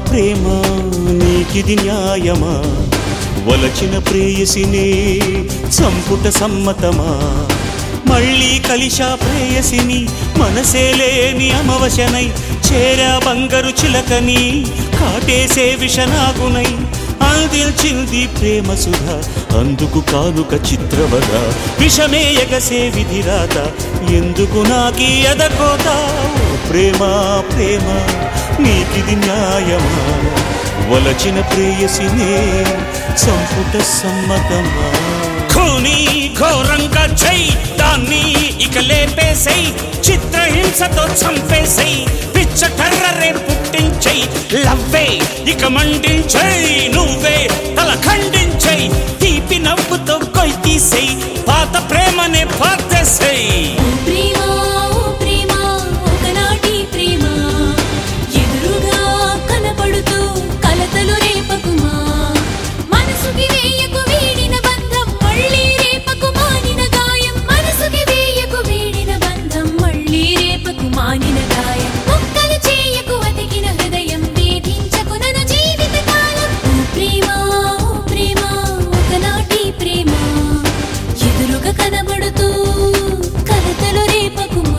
ప్రేమ నీకిది న్యాయమా వలచిన ప్రేయసిని చంపుట సమ్మతమా మళ్ళీ కలిశా ప్రేయసిని మనసే లేని అమవశనై చేరా బంగారు చిలకని కాటేసే విషనాగునై అందించింది ప్రేమ సుధ అందుకు కానుక చిత్రవద విషమే ఎగసే విధిరాత ఎందుకు నాకీ ఎదకోత ఓ ప్రేమ ప్రేమ నీకిది న్యాయమా వలచిన ప్రేయసినే చంపుట సమ్మతమా ఖూని ఘోరంగా చై దాన్ని ఇక లేపేసై చిత్రహింసతో చంపేసై పిచ్చ కర్రరే పుట్టించై లవ్వే ఇక మండించై నువ్వే తల ఖండించై తీపి నవ్వుతో కొయ్ తీసై పాత ప్రేమనే పాతేసై ఓ ప్రేమ ఓ ప్రేమ ఒకనాటి ప్రేమ ఎదురుగా కనపడుతూ కలతలు రేపకుమా మనసుకి వేయకు వీడిన బంధం మళ్ళీ రేపకు మానిన గాయం మనసుకి వేయకు వీడిన బంధం మళ్ళీ రేపకు మానిన గాయం ముక్కలు చేయకు అతికిన హృదయం వేధించకు నన్ను జీవిత కాలం ఓ ప్రేమ ఓ ప్రేమ ఒకనాటి ప్రేమ ఎదురుగా కనబడుతూ కలతలు రేపకుమా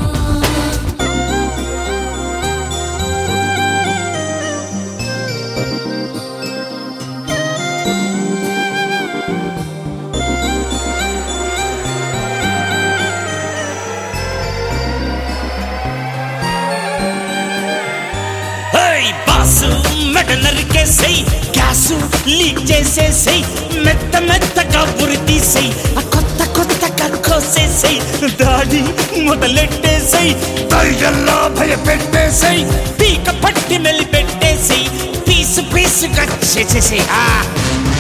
హేయ్ బాసు మెడ నరికేసై గ్యాసు లీక్ చేసేసై మెత్త మెత్తగా ఉరి తీసై ఆ కొత్త కొత్తగా కోసేసై దాడి మొదలెట్టేసై దయ్యల్లా భయపెట్టేసై పీక పట్టి మెలి పెట్టేసై పీసు పీసుగా చేసేసై ఆ